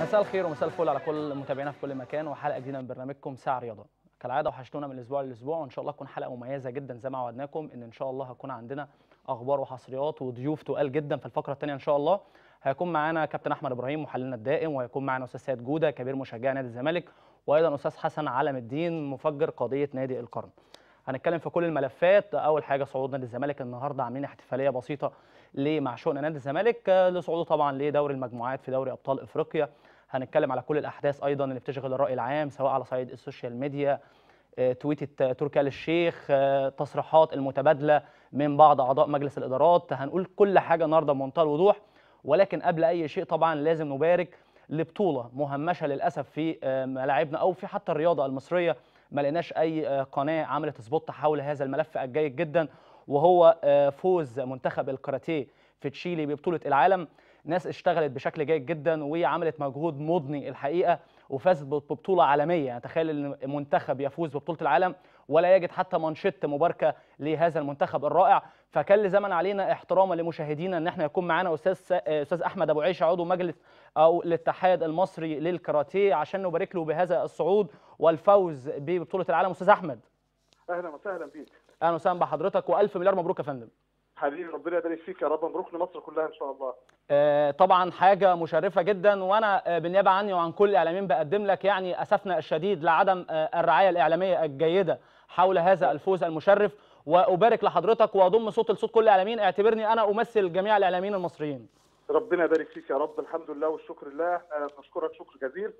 مساء الخير ومساء الفل على كل متابعينا في كل مكان وحلقه جديده من برنامجكم ساعه رياضه كالعاده وحشتونا من الاسبوع للاسبوع وان شاء الله تكون حلقه مميزه جدا زي ما وعدناكم ان ان شاء الله هيكون عندنا اخبار وحصريات وضيوف تقال جدا في الفقره الثانيه ان شاء الله هيكون معانا كابتن احمد ابراهيم محللنا الدائم وهيكون معانا استاذ سيد جوده كبير مشجع نادي الزمالك وايضا استاذ حسن علم الدين مفجر قضيه نادي القرن هنتكلم في كل الملفات اول حاجه صعود نادي الزمالك النهارده عاملين احتفاليه بسيطه لمعشوقنا نادي الزمالك آه، لصعوده طبعا لدوري المجموعات في دوري ابطال افريقيا هنتكلم على كل الاحداث ايضا اللي بتشغل الراي العام سواء على صعيد السوشيال ميديا آه، تويتة تركي آل الشيخ آه، تصريحات المتبادله من بعض اعضاء مجلس الادارات هنقول كل حاجه النهارده بمنتهى الوضوح ولكن قبل اي شيء طبعا لازم نبارك لبطوله مهمشه للاسف في آه، ملاعبنا او في حتى الرياضه المصريه ما لقيناش اي آه، قناه عملت سبوت حول هذا الملف الجيد جدا وهو آه، فوز منتخب الكاراتيه في تشيلي ببطوله العالم ناس اشتغلت بشكل جيد جدا وعملت مجهود مضني الحقيقه وفازت ببطوله عالميه يعني تخيل ان منتخب يفوز ببطوله العالم ولا يجد حتى منشط مباركه لهذا المنتخب الرائع فكان لزمن علينا احتراما لمشاهدينا ان احنا يكون معانا استاذ س- استاذ احمد ابو عيشه عضو مجلس او الاتحاد المصري للكاراتيه عشان نبارك له بهذا الصعود والفوز ببطوله العالم استاذ احمد اهلا وسهلا بيك اهلا وسهلا بحضرتك والف مليار مبروك يا فندم حبيبي ربنا يبارك فيك يا رب مبروك لمصر كلها ان شاء الله آه، طبعا حاجه مشرفه جدا وانا آه، بالنيابه عني وعن كل الاعلاميين بقدم لك يعني اسفنا الشديد لعدم آه، الرعايه الاعلاميه الجيده حول هذا الفوز المشرف وابارك لحضرتك واضم صوت لصوت كل الاعلاميين اعتبرني انا امثل جميع الاعلاميين المصريين ربنا يبارك فيك يا رب الحمد لله والشكر لله احنا بنشكرك شكر جزيل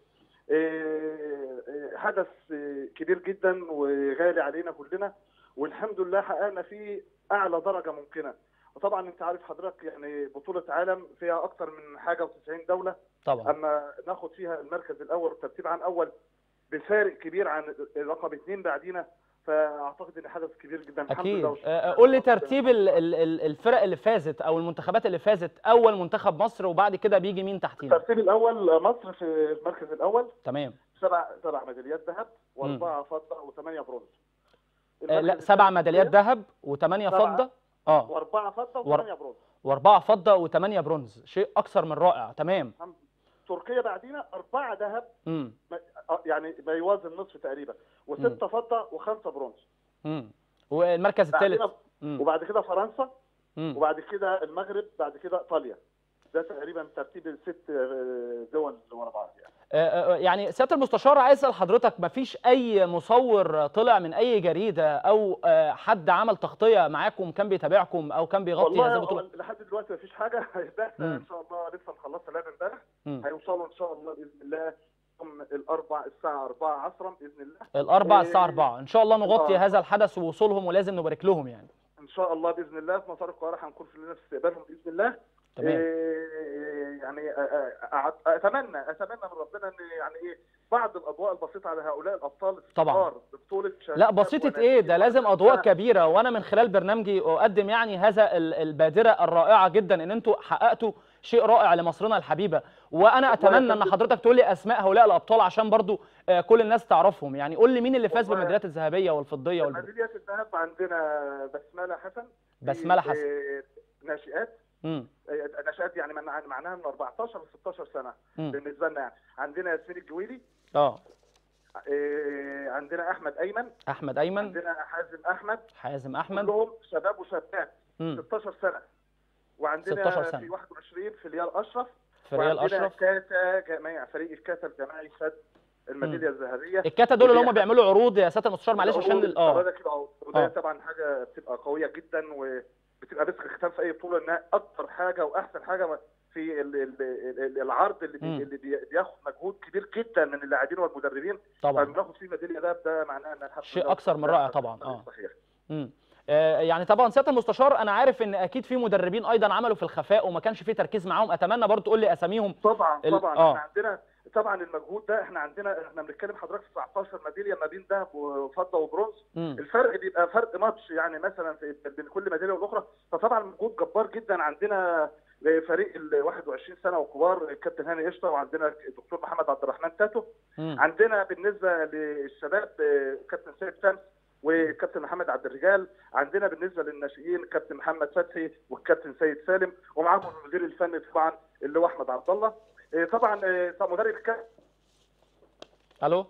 إيه، إيه، حدث إيه، كبير جدا وغالي علينا كلنا والحمد لله حققنا فيه اعلى درجه ممكنه وطبعا انت عارف حضرتك يعني بطوله عالم فيها اكتر من حاجه و90 دوله طبعا اما ناخد فيها المركز الاول والترتيب عن اول بفارق كبير عن رقم اثنين بعدينا فاعتقد ان حدث كبير جدا الحمد اكيد لله والشكر آه، لله. قول لي ترتيب ال- ال- ال- الفرق اللي فازت او المنتخبات اللي فازت اول منتخب مصر وبعد كده بيجي مين تحتينا الترتيب الاول مصر في المركز الاول تمام سبع سبع ميداليات ذهب واربعه فضه وثمانيه برونز آه، لا المركز سبع الثاني ميداليات ذهب وثمانيه سبعة. فضه اه واربعه فضه ور- وثمانيه برونز واربعه فضه وثمانيه برونز شيء اكثر من رائع تمام تركيا بعدينا اربعه ذهب امم ما- آه، يعني ما يوازي النصف تقريبا وسته فضه وخمسه برونز امم والمركز الثالث بعدين امم وبعد كده فرنسا امم وبعد كده المغرب بعد كده ايطاليا ده تقريبا ترتيب الست آه، دول ورا بعض يعني آه، آه، يعني سياده المستشار عايز اسال حضرتك مفيش اي مصور طلع من اي جريده او آه، حد عمل تغطيه معاكم كان بيتابعكم او كان بيغطي والله هذه هو البطوله لحد دلوقتي مفيش حاجه ده مم. ان شاء الله لسه مخلصه لعب امبارح مم. هيوصلوا ان شاء الله باذن الله يوم الاربع الساعه 4 عصرا باذن الله الاربع إيه، الساعه 4 ان شاء الله نغطي آه. هذا الحدث ووصولهم ولازم نبارك لهم يعني ان شاء الله باذن الله في مطار القاهره هنكون في لنا في استقبالهم باذن الله تمام إيه، يعني آه، آه، آه، اتمنى اتمنى من ربنا ان يعني ايه بعض الاضواء البسيطه على هؤلاء الابطال طبعاً. الصغار ببطوله لا شباب بسيطة ايه ده لازم اضواء كبيرة وانا من خلال برنامجي اقدم يعني هذا ال- البادرة الرائعة جدا ان انتوا حققتوا شيء رائع لمصرنا الحبيبة وانا اتمنى ان حضرتك تقول لي اسماء هؤلاء الابطال عشان برضو آه، كل الناس تعرفهم يعني قول لي مين اللي فاز والله- بالميداليات الذهبيه والفضيه والبرونز ميداليه الذهب عندنا بسمله حسن بسملة في- حسن. إيه، ناشئات امم إيه، ناشئات يعني معناها معناها من 14 ل 16 سنه مم. بالنسبه لنا يعني عندنا ياسمين الجويلي اه إيه، عندنا احمد ايمن احمد ايمن عندنا حازم احمد حازم احمد كلهم شباب وشابات امم 16 سنه وعندنا 16 سنة. في 21 في ريال اشرف في ريال وعندنا اشرف كاتا جماعي فريق الكاتا الجماعي خد الميداليه الذهبيه الكاتا دول اللي هم ودي- بيعملوا عروض يا سياده المستشار معلش عشان ال- اه ده كده أهو. وده آه. طبعا حاجه بتبقى قويه جدا وبتبقى مسك الختام في اي بطوله انها اكتر حاجه واحسن حاجه في ال- ال- ال- العرض اللي مم. بي اللي بي- بياخد مجهود كبير جدا من اللاعبين والمدربين طبعا فبناخد فيه ميداليه ده ده معناه ان الحمد شيء لله أكثر من رائع طبعا، آه. صحيح امم آه، يعني طبعا سياده المستشار انا عارف ان اكيد في مدربين ايضا عملوا في الخفاء وما كانش في تركيز معاهم اتمنى برضو تقول لي اساميهم طبعا ال- طبعا آه. احنا عندنا طبعا المجهود ده احنا عندنا احنا بنتكلم حضرتك في 19 ميداليه ما بين ذهب وفضه وبرونز امم الفرق بيبقى فرق ماتش يعني مثلا في بين كل ميداليه والاخرى فطبعا مجهود جبار جدا عندنا فريق ال 21 سنه وكبار الكابتن هاني قشطه وعندنا الدكتور محمد عبد الرحمن تاتو امم عندنا بالنسبه للشباب آه، كابتن سيد شمس والكابتن محمد عبد الرجال عندنا بالنسبه للناشئين كابتن محمد فتحي والكابتن سيد سالم ومعاهم المدير الفني طبعا اللي هو احمد عبد الله آه، طبعا آه، طبعا مدرب الكاس الو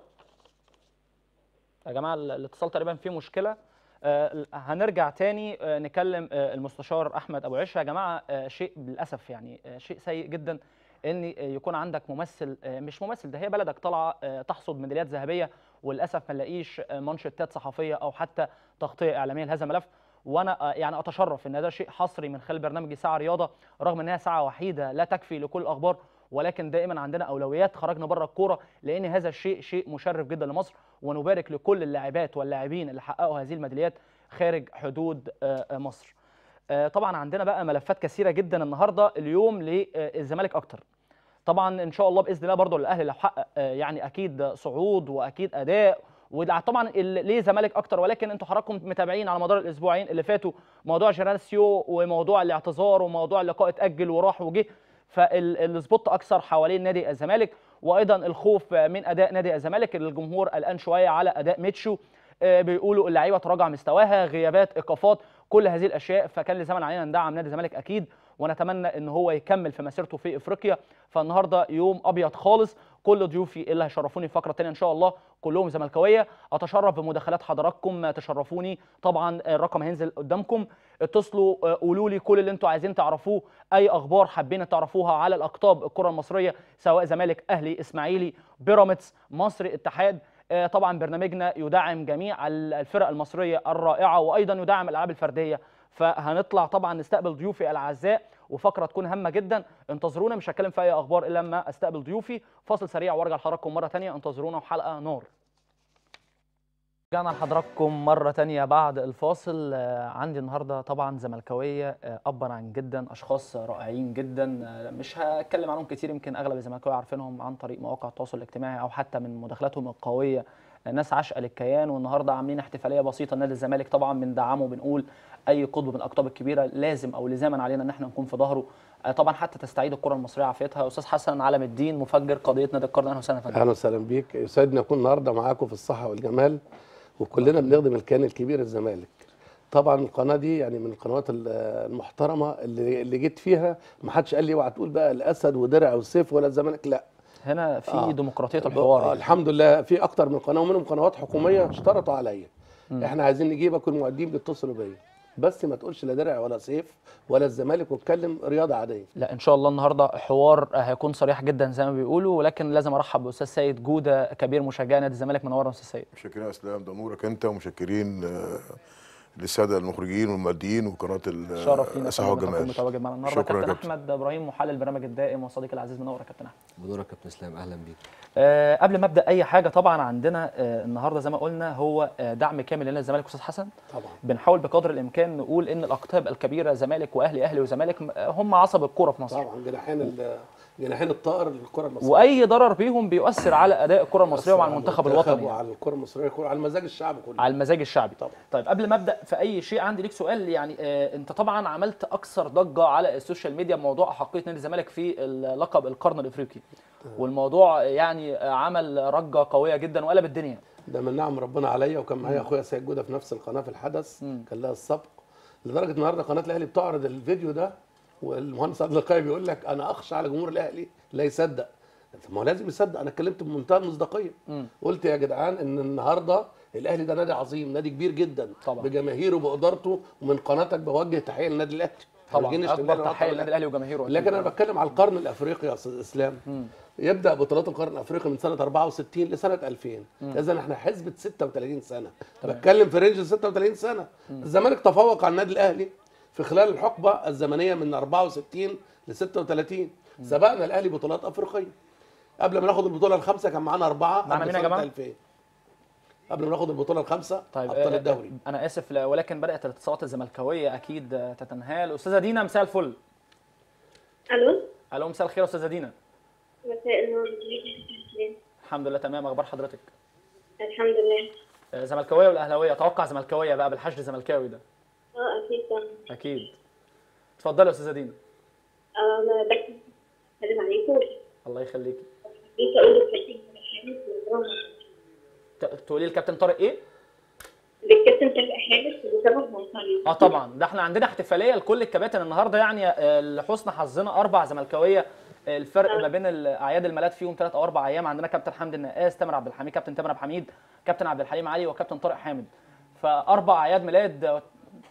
يا جماعه ال- الاتصال تقريبا فيه مشكله آه، هنرجع تاني آه، نكلم آه، المستشار احمد ابو عشه يا جماعه آه، شيء للاسف يعني آه، شيء سيء جدا ان آه، يكون عندك ممثل آه، مش ممثل ده هي بلدك طالعه آه، تحصد ميداليات ذهبيه وللاسف ما نلاقيش آه، مانشيتات صحفيه او حتى تغطيه اعلاميه لهذا الملف وانا آه، يعني اتشرف ان ده شيء حصري من خلال برنامج ساعه رياضه رغم انها ساعه وحيده لا تكفي لكل الاخبار ولكن دائما عندنا اولويات خرجنا بره الكوره لان هذا الشيء شيء مشرف جدا لمصر ونبارك لكل اللاعبات واللاعبين اللي حققوا هذه الميداليات خارج حدود آه، آه، مصر. آه، طبعا عندنا بقى ملفات كثيره جدا النهارده اليوم للزمالك اكتر. طبعا ان شاء الله باذن الله برضو الاهلي لو حقق آه، يعني اكيد صعود واكيد اداء وده طبعا ال- ليه زمالك اكتر ولكن انتوا حضراتكم متابعين على مدار الاسبوعين اللي فاتوا موضوع جيراسيو وموضوع الاعتذار وموضوع اللقاء اتاجل وراح وجه فالسبوت اكثر حوالين نادي الزمالك وايضا الخوف من اداء نادي الزمالك اللي الجمهور قلقان شويه على اداء ميتشو آه، بيقولوا اللعيبه تراجع مستواها غيابات ايقافات كل هذه الاشياء فكان لزمن علينا ندعم نادي الزمالك اكيد ونتمنى ان هو يكمل في مسيرته في افريقيا فالنهارده يوم ابيض خالص كل ضيوفي اللي هيشرفوني في فقره تانية ان شاء الله كلهم زملكاويه اتشرف بمداخلات حضراتكم تشرفوني طبعا الرقم هينزل قدامكم اتصلوا آه، قولوا لي كل اللي انتوا عايزين تعرفوه اي اخبار حابين تعرفوها على الاقطاب الكره المصريه سواء زمالك اهلي اسماعيلي بيراميدز مصري اتحاد آه، طبعا برنامجنا يدعم جميع ال- الفرق المصريه الرائعه وايضا يدعم الالعاب الفرديه فهنطلع طبعا نستقبل ضيوفي الاعزاء وفقره تكون هامه جدا انتظرونا مش هتكلم في اي اخبار الا لما استقبل ضيوفي فاصل سريع وارجع لحضراتكم مره تانية انتظرونا وحلقه نار رجعنا لحضراتكم مرة تانية بعد الفاصل آه، عندي النهاردة طبعا زملكاوية آه، أبا عن جدا أشخاص رائعين جدا آه، مش هتكلم عنهم كتير يمكن أغلب الزملكاوية عارفينهم عن طريق مواقع التواصل الاجتماعي أو حتى من مداخلاتهم القوية آه، ناس عاشقة للكيان والنهاردة عاملين احتفالية بسيطة نادي الزمالك طبعا بندعمه وبنقول أي قطب من الأقطاب الكبيرة لازم أو لزاما علينا إن احنا نكون في ظهره آه، طبعا حتى تستعيد الكرة المصرية عافيتها أستاذ حسن علم الدين مفجر قضية نادي القرن أهلا وسهلا يا فندم اهلا وسهلا بيك يسعدني اكون النهارده معاكم في الصحه والجمال وكلنا بنخدم الكيان الكبير الزمالك طبعا القناه دي يعني من القنوات ال- المحترمه اللي اللي جيت فيها ما حدش قال لي اوعى تقول بقى الاسد ودرع والسيف ولا الزمالك لا هنا في آه. ديمقراطية الحوار آه يعني. الحمد لله في اكتر من قناه ومنهم قنوات حكوميه اشترطوا عليا احنا عايزين نجيبك والمؤدين بيتصلوا بيا بس ما تقولش لا درع ولا سيف ولا الزمالك واتكلم رياضه عاديه لا ان شاء الله النهارده حوار هيكون صريح جدا زي ما بيقولوا ولكن لازم ارحب باستاذ سيد جوده كبير مشجع نادي الزمالك منورنا استاذ سيد مشكرين يا اسلام ده نورك انت ومشكرين آه، للساده المخرجين والمؤدين وقناه ال- شرف لينا الصحه إن تكون والجمال متواجد معنا النهارده شكرا يا كابتن كابتن. احمد ابراهيم محلل البرنامج الدائم وصديقي العزيز منور يا كابتن احمد بدورك يا كابتن اسلام اهلا بيك أه قبل ما ابدا اي حاجه طبعا عندنا أه النهارده زي ما قلنا هو أه دعم كامل لنادي الزمالك استاذ حسن طبعا بنحاول بقدر الامكان نقول ان الاقطاب الكبيره زمالك واهلي اهلي وزمالك م- هم عصب الكوره في مصر طبعا جناحين ال- جناحين الطائر للكره المصريه واي ضرر بيهم بيؤثر على اداء الكره المصريه ومع على المنتخب المنتخب الوطني يعني. وعلى الكره المصريه كلها على المزاج الشعبي كله على المزاج الشعبي طبعا. طيب قبل ما ابدا في اي شيء عندي ليك سؤال يعني آه انت طبعا عملت اكثر ضجه على السوشيال ميديا بموضوع احقيه نادي الزمالك في لقب القرن الافريقي والموضوع يعني آه، عمل رجه قويه جدا وقلب الدنيا ده من نعم ربنا عليا وكان معايا اخويا سيد جوده في نفس القناه في الحدث مم. كان لها السبق لدرجه النهارده قناه الاهلي بتعرض الفيديو ده والمهندس عبد القيم بيقول لك انا اخشى على جمهور الاهلي لا يصدق طب ما هو لازم يصدق انا اتكلمت بمنتهى المصداقيه مم. قلت يا جدعان ان النهارده الاهلي ده نادي عظيم نادي كبير جدا طبعا. بجماهيره بادارته ومن قناتك بوجه تحيه للنادي الاهلي إحنا طبعا ما جيناش اكبر نبالغ تحيه على للنادي الاهلي وجماهيره أكيد. لكن انا بتكلم على القرن الافريقي يا استاذ اسلام مم. يبدا بطولات القرن الافريقي من سنه 64 لسنه 2000 اذا احنا حسبه 36 سنه بتكلم في رينج 36 سنه الزمالك تفوق على النادي الاهلي في خلال الحقبه الزمنيه من 64 ل 36 سبقنا الاهلي بطولات افريقيه قبل ما ناخد البطوله الخامسه كان معانا اربعه معانا قبل مين يا سنة جماعة؟ 2000 قبل ما ناخد البطوله الخامسه طيب ابطال آه، الدوري آه، انا اسف لا- ولكن بدات الاتصالات الزملكاويه اكيد آه، تتنهال استاذه دينا مساء الفل الو الو مساء الخير يا استاذه دينا مساء النور ازيك يا كابتن سليم؟ الحمد لله تمام اخبار حضرتك الحمد لله آه، زملكاويه ولا اهلاويه اتوقع زملكاويه بقى بالحشد الزملكاوي ده اه اكيد طبعا اكيد اتفضلي يا استاذه دينا آه، انا بس بسلم عليكم الله يخليكي جيت اقول للكابتن حامد بالدراما ت- تقولي الكابتن طارق ايه للكابتن طارق حامد بسبب منصري اه طبعا ده احنا عندنا احتفاليه لكل الكباتن النهارده يعني آه، لحسن حظنا اربع زملكاويه الفرق ما بين ال- اعياد الميلاد فيهم ثلاث او اربع ايام عندنا كابتن حمدي النقاس تامر عبد الحميد كابتن تامر عبد الحميد كابتن عبد الحليم علي وكابتن طارق حامد فاربع اعياد ميلاد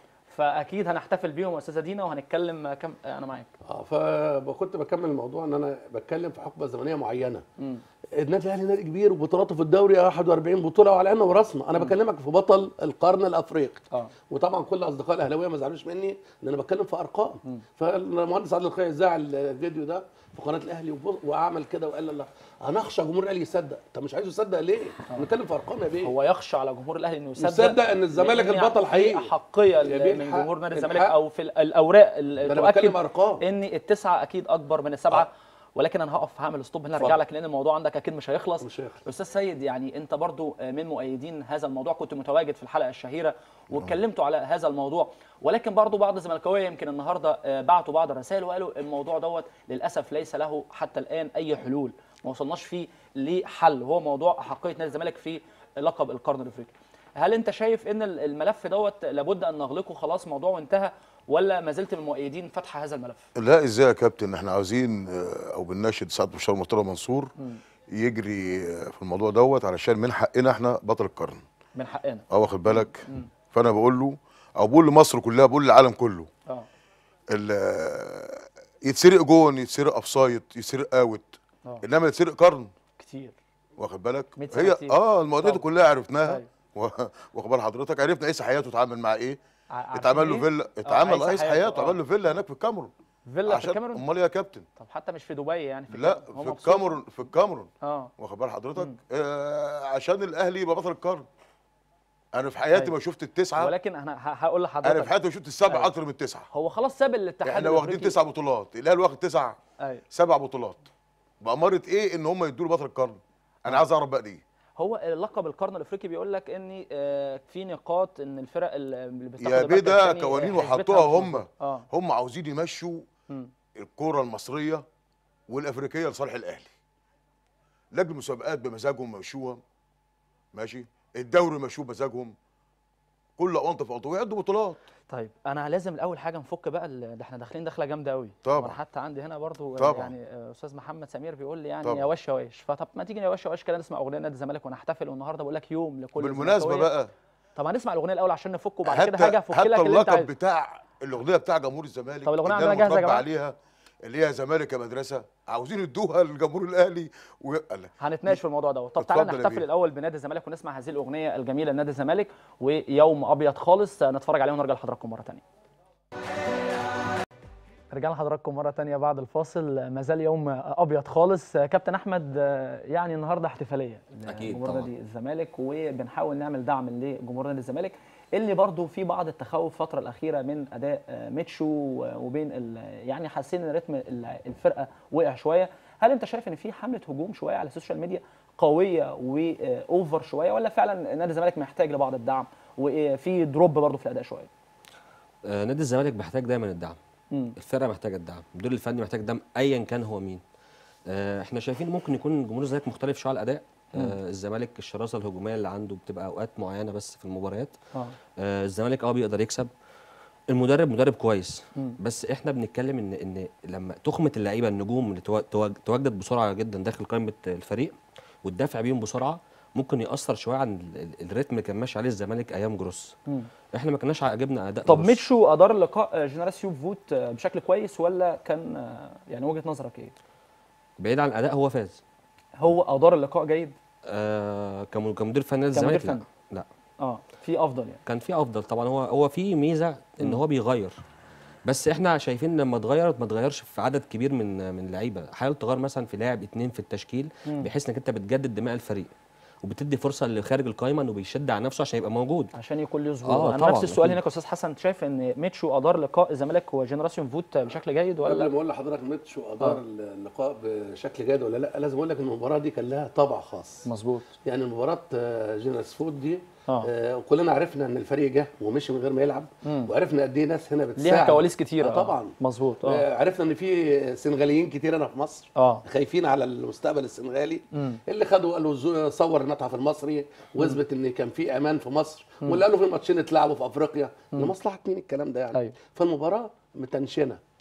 فاكيد هنحتفل بيهم يا استاذه دينا وهنتكلم كم انا معاك اه فكنت بكمل الموضوع ان انا بتكلم في حقبه زمنيه معينه النادي الاهلي نادي كبير وبطولاته في الدوري 41 بطوله وعلى عيننا وراسنا انا بكلمك في بطل القرن الافريقي اه وطبعا كل اصدقاء الاهلاويه ما زعلوش مني ان انا بتكلم في ارقام فالمهندس عادل الخير ذاع الفيديو ده في قناه الاهلي وب- وعمل كده وقال لا انا اخشى جمهور الاهلي يصدق طب مش عايز يصدق ليه؟ بنتكلم في ارقام يا بيه هو يخشى على جمهور الاهلي انه يصدق يصدق إن الزمالك لأن البطل في حقيقي. احقيه يا بيه من الحق- جمهور نادي الزمالك الحق. او في ال- الاوراق ال- ده انا تؤكد بتكلم ارقام ان التسعه اكيد اكبر من السبعه آه. ولكن انا هقف هعمل ستوب هنا ارجع اتفضل. لك لان الموضوع عندك اكيد مش هيخلص مش هيخلص. استاذ سيد يعني انت برضو من مؤيدين هذا الموضوع كنت متواجد في الحلقه الشهيره واتكلمتوا على هذا الموضوع ولكن برضو بعض الزملكاويه يمكن النهارده آه، بعتوا بعض الرسائل وقالوا الموضوع دوت للاسف ليس له حتى الان اي حلول ما وصلناش فيه لحل هو موضوع احقيه نادي الزمالك في لقب القرن الافريقي هل انت شايف ان ال- الملف دوت لابد ان نغلقه خلاص موضوع وانتهى ولا ما زلت من مؤيدين فتح هذا الملف لا ازاي يا كابتن احنا عاوزين آه، او بنناشد سعاده المستشار مرتضى منصور يجري آه، في الموضوع دوت علشان من حقنا احنا بطل القرن من حقنا اه واخد بالك فانا بقول له او بقول لمصر كلها بقول للعالم كله اه ال- آه، يتسرق جون يتسرق اوفسايد يتسرق اوت آه. انما يتسرق قرن كتير واخد بالك 100 سنة هي كتير. اه المواضيع دي طبعا. كلها عرفناها أيوة. و- واخد بال حضرتك عرفنا ايه حياته اتعامل مع ايه ع- عارفين اتعمل له إيه؟ فيلا آه، اتعمل عايز قيس حياته، حياته آه. عمل له فيلا هناك في الكاميرون فيلا في عشان الكاميرون امال ايه يا كابتن طب حتى مش في دبي يعني في لا الكاميرون. هو في مبسوط. الكاميرون في الكاميرون اه واخد بال حضرتك آه عشان الاهلي يبقى بطل القرن انا في حياتي أيوة. ما شفت التسعه ولكن انا ه- هقول انا في لحضرتك حياتي ما شفت السبعه أيوة. اكتر من التسعه هو خلاص ساب الاتحاد احنا واخدين الأفريقي. تسع بطولات الاهلي واخد تسع ايوه سبع بطولات بأمارة ايه ان هم يدوا له بطل القرن انا عايز اعرف بقى ليه هو لقب القرن الافريقي بيقول لك ان آه، في نقاط ان الفرق اللي بتاخد يا المركز بيه ده التاني، آه، قوانين حسبتها وحطوها مش هم مظبوط. اه هم عاوزين يمشوا مم. الكرة المصرية والافريقية لصالح الاهلي لجنة المسابقات بمزاجهم مشوها ماشي الدوري مشوه بمزاجهم كل اونطه في اونطه ويعدوا بطولات طيب انا لازم الاول حاجه نفك بقى ال- ده احنا داخلين دخله جامده قوي طبعا. وانا حتى عندي هنا برضو آه، طبعا. يعني آه، استاذ محمد سمير بيقول لي يعني طبعا. يا وش يا وش فطب ما تيجي يا وش يا وش كده نسمع اغنيه نادي الزمالك ونحتفل والنهارده بقول لك يوم لكل بالمناسبة الزملكاوية. بقى طب هنسمع الاغنيه الاول عشان نفك وبعد كده حتى هاجي افك حتى لك اللي انت اللقب عايزه بتاع الاغنيه بتاع جمهور الزمالك طب الأغنية اللي عندنا أنا جاهزة يا متربى جماعة؟ عليها اللي هي زمالك يا مدرسه عاوزين يدوها لجمهور الاهلي و... لا. هنتناقش في الموضوع دوت طب تعالى اتفضل يا نحتفل بيه. الاول بنادي الزمالك ونسمع هذه الاغنيه الجميله لنادي الزمالك ويوم ابيض خالص نتفرج عليه ونرجع لحضراتكم مره ثانيه رجعنا لحضراتكم مرة تانية بعد الفاصل ما زال يوم أبيض خالص كابتن أحمد يعني النهاردة احتفالية أكيد جمهور طبعاً. نادي الزمالك وبنحاول نعمل دعم لجمهور نادي الزمالك اللي برضو في بعض التخوف الفترة الأخيرة من أداء ميتشو وبين ال- يعني حاسين إن رتم ال- الفرقة وقع شوية هل أنت شايف إن في حملة هجوم شوية على السوشيال ميديا قوية وأوفر شوية ولا فعلا نادي الزمالك محتاج لبعض الدعم وفي دروب برضو في الأداء شوية؟ آه، نادي الزمالك محتاج دايما الدعم مم. الفرقه محتاجه الدعم المدير الفني محتاج دعم ايا كان هو مين آه، احنا شايفين ممكن يكون جمهور الزمالك مختلف شويه على الاداء آه، الزمالك الشراسه الهجوميه اللي عنده بتبقى اوقات معينه بس في المباريات اه آه، الزمالك اه بيقدر يكسب المدرب مدرب كويس مم. بس احنا بنتكلم ان ان لما تخمه اللعيبه النجوم اللي توا- توا- تواجد بسرعه جدا داخل قائمه الفريق والدفع بيهم بسرعه ممكن ياثر شويه عن ال- ال- الريتم اللي كان ماشي عليه الزمالك ايام جروس مم. احنا ما كناش عاجبنا اداء طب جروس. ميتشو ادار اللقاء جنراسيو فوت بشكل كويس ولا كان آه، يعني وجهه نظرك ايه؟ بعيد عن الاداء هو فاز هو ادار اللقاء جيد آه كم- كمدير فني نادي كمدير الزمالك لا فني. لا اه في افضل يعني كان في افضل طبعا هو هو في ميزه ان هو بيغير بس احنا شايفين لما اتغير ما اتغيرش في عدد كبير من من اللعيبه حاول تغير مثلا في لاعب اتنين في التشكيل مم. بحيث انك انت بتجدد دماء الفريق وبتدي فرصه اللي خارج القايمه انه بيشد على نفسه عشان يبقى موجود عشان يكون له آه، ظهور انا طبعاً، نفس السؤال أكيد. هناك يا استاذ حسن أنت شايف ان ميتشو ادار لقاء الزمالك وجنراسيو فوت بشكل جيد قبل ولا ما اقول لحضرتك ميتشو ادار اللقاء بشكل جيد ولا لا لازم اقول لك ان المباراه دي كان لها طابع خاص مظبوط يعني مباراه آه، جينيرس فود دي اه آه، كلنا عرفنا ان الفريق جه ومشي من غير ما يلعب مم. وعرفنا قد ايه ناس هنا بتساعد ليها كواليس كتيره آه، طبعا مظبوط اه آه، عرفنا ان في سنغاليين كتير هنا في مصر اه خايفين على المستقبل السنغالي مم. اللي خدوا قالوا زو- صور المتحف المصري واثبت ان كان في امان في مصر واللي قالوا في ماتشين اتلعبوا في افريقيا لمصلحه مين الكلام ده يعني أيوة. فالمباراه متنشنه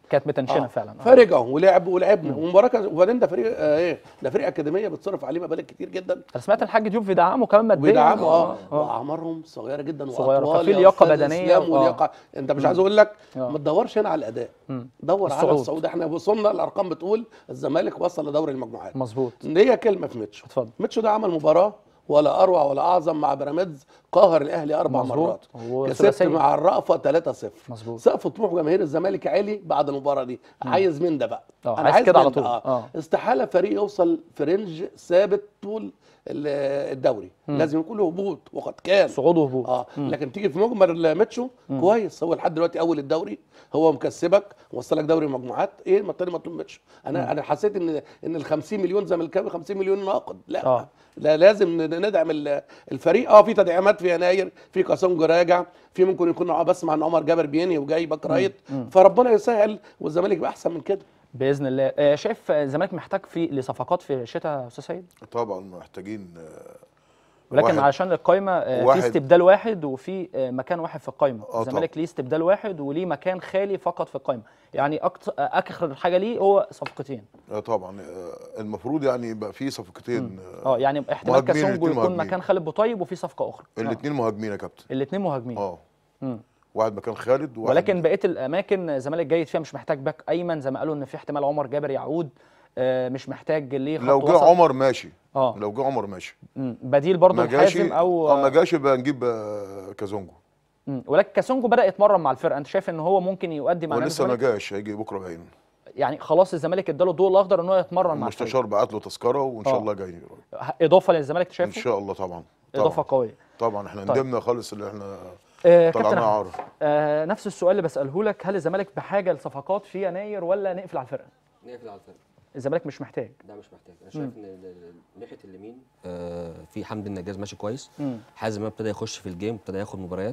كانت متنشنه آه. فعلا آه. فرجعوا ولعبوا ولعبنا ومباراه كان- وبعدين ده فريق آه ايه ده فريق اكاديميه بتصرف عليه مبالغ كتير جدا انا سمعت الحاج ديوب بيدعموا كمان ماديا بيدعموا اه آه. واعمارهم صغيره جدا صغيرة، وأطوال ففي يا لياقة أستاذ بدنية إسلام و- ولياقه انت مش عايز اقول لك آه. ما تدورش هنا على الاداء مم. دور على الصعود. الصعود احنا وصلنا الارقام بتقول الزمالك وصل لدوري المجموعات مظبوط هي كلمه في ميتشو اتفضل ميتشو ده عمل مباراه ولا اروع ولا اعظم مع بيراميدز قهر الاهلي اربع مظبوط. مرات هو كسبت ثلاثية. مع الرأفة 3-0 مظبوط. سقف طموح جماهير الزمالك عالي بعد المباراه دي عايز من ده بقى آه، أنا عايز كده من على ده. طول. آه. آه. استحاله فريق يوصل في رينج ثابت طول ال- الدوري لازم يكون له هبوط وقد كان صعود وهبوط اه لكن تيجي في مجمل ميتشو كويس هو لحد دلوقتي اول الدوري هو مكسبك وصلك دوري مجموعات ايه ما التاني مطلوب ميتشو انا انا حسيت ان ان ال 50 مليون زملكاوي 50 مليون ناقد لا آه. لا لازم ن- ندعم ال- الفريق اه في تدعيمات في يناير في كاسونجو راجع في ممكن يكون اه بسمع ان عمر جابر بينهي وجاي باك رايت فربنا يسهل والزمالك يبقى احسن من كده باذن الله آه، شايف آه، الزمالك محتاج في لصفقات في الشتاء يا استاذ سيد طبعا محتاجين آه، ولكن واحد- عشان القايمه آه، في واحد- استبدال واحد وفي آه، مكان واحد في القايمه آه الزمالك ليه استبدال واحد وليه مكان خالي فقط في القايمه يعني أكتر اخر حاجه ليه هو صفقتين آه، طبعا آه، المفروض يعني يبقى في صفقتين آه، اه يعني احتمال مهاجمين، كاسونجو الاتنين يكون مهاجمين. مكان خالد بوطيب وفي صفقه اخرى الاثنين مهاجمين يا كابتن الاثنين مهاجمين اه مم. واحد مكان خالد وواحد ولكن بقيه الاماكن الزمالك جيد فيها مش محتاج باك ايمن زي ما قالوا ان في احتمال عمر جابر يعود آه، مش محتاج ليه خط لو جه وسط. عمر ماشي اه لو جه عمر ماشي مم. بديل برضه ما جاش الحازم او اه ما جاش يبقى نجيب آه، كازونجو مم. ولكن كاسونجو بدا يتمرن مع الفرقه انت شايف ان هو ممكن يؤدي مع نادي ولسه ما الزمالك جاش هيجي بكره باين يعني خلاص الزمالك اداله الضوء الاخضر ان هو يتمرن مع الفريق المستشار بعت له تذكره وان شاء آه. الله جاي اضافه للزمالك ان شايفه شاء الله طبعا اضافه طبعا قويه طبعا احنا طيب. ندمنا خالص اللي احنا آه طلعنا كابتن أحمد، عارف آه نفس السؤال اللي بساله لك هل الزمالك بحاجه لصفقات في يناير ولا نقفل على الفرقه نقفل على الفرق الزمالك مش محتاج ده مش محتاج انا شايف ان ال- ال- ناحيه اليمين آه في حمدي النجاز ماشي كويس مم. حازم امام ابتدى يخش في الجيم ابتدى ياخد مباريات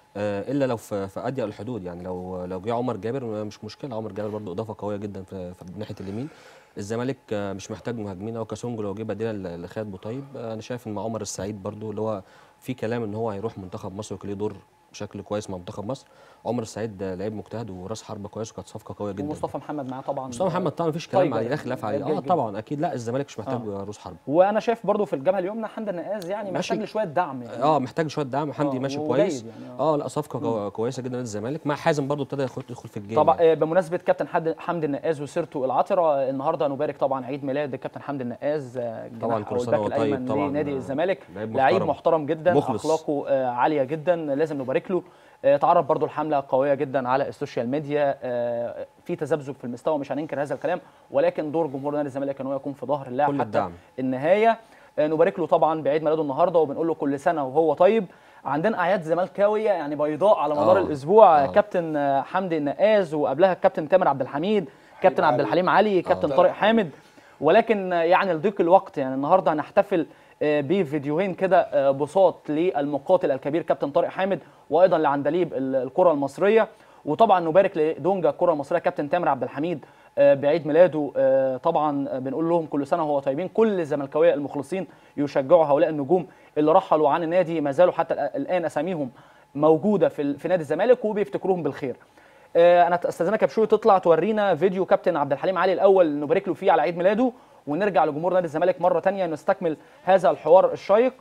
آه الا لو في, في اضيق الحدود يعني لو لو جه عمر جابر مش مشكله عمر جابر برضو اضافه قويه جدا في, في ناحيه اليمين الزمالك آه مش محتاج مهاجمين او كاسونجو لو جه بديلا لخالد بوطيب آه انا شايف ان مع عمر السعيد برضو اللي هو في كلام ان هو هيروح منتخب مصر ويكون ليه دور بشكل كويس مع منتخب مصر عمر السعيد آه، لعيب مجتهد وراس حربه كويس وكانت صفقه قويه جدا ومصطفى محمد معاه طبعا مصطفى محمد طبعا مفيش كلام طيب عليه لا يعني خلاف عليه جيد اه جدا. طبعا اكيد لا الزمالك مش محتاج روس حرب وانا شايف برضو في الجبهه اليمنى حمد النقاز يعني ماشي. محتاج لشويه دعم يعني اه محتاج شويه دعم حمدي آه، ماشي وجيد كويس يعني، آه. اه لا صفقه كو- كويسه جدا نادي الزمالك مع حازم برضو ابتدى يدخل يدخل في الجيم طبعا يعني. آه، بمناسبه كابتن حد حمدي النقاز وسيرته العطره النهارده نبارك طبعا عيد ميلاد الكابتن حمدي النقاز آه، طبعا جناح كل أو سنة الباك وهو طيب الايمن طبعاً، لنادي آه، الزمالك لعيب لعيب محترم. محترم جدا مخلص. اخلاقه آه، عاليه جدا لازم نبارك له آه، تعرض برضو الحمله قويه جدا على السوشيال ميديا آه، في تذبذب في المستوى مش هننكر هذا الكلام ولكن دور جمهور نادي الزمالك ان هو يكون في ظهر اللاعب كل حتى الدعم. النهايه آه، نبارك له طبعا بعيد ميلاده النهارده وبنقول له كل سنه وهو طيب عندنا اعياد زملكاويه يعني بيضاء على مدار آه. الاسبوع آه. كابتن آه، حمدي النقاز وقبلها الكابتن تامر عبد الحميد كابتن عبد الحليم علي كابتن طارق حامد ولكن آه، يعني لضيق الوقت يعني النهارده هنحتفل آه، بفيديوهين كده آه، بساط للمقاتل الكبير كابتن طارق حامد وايضا لعندليب ال- الكره المصريه وطبعا نبارك لدونجا الكره المصريه كابتن تامر عبد الحميد آه، بعيد ميلاده آه، طبعا آه، بنقول لهم كل سنه وهو طيبين كل الزملكاويه المخلصين يشجعوا هؤلاء النجوم اللي رحلوا عن النادي ما زالوا حتى الآ- الان اساميهم موجوده في ال- في نادي الزمالك وبيفتكروهم بالخير آه، انا استاذنك يا بشوي تطلع تورينا فيديو كابتن عبد الحليم علي الاول نبارك له فيه على عيد ميلاده ونرجع لجمهور نادي الزمالك مره تانية نستكمل هذا الحوار الشيق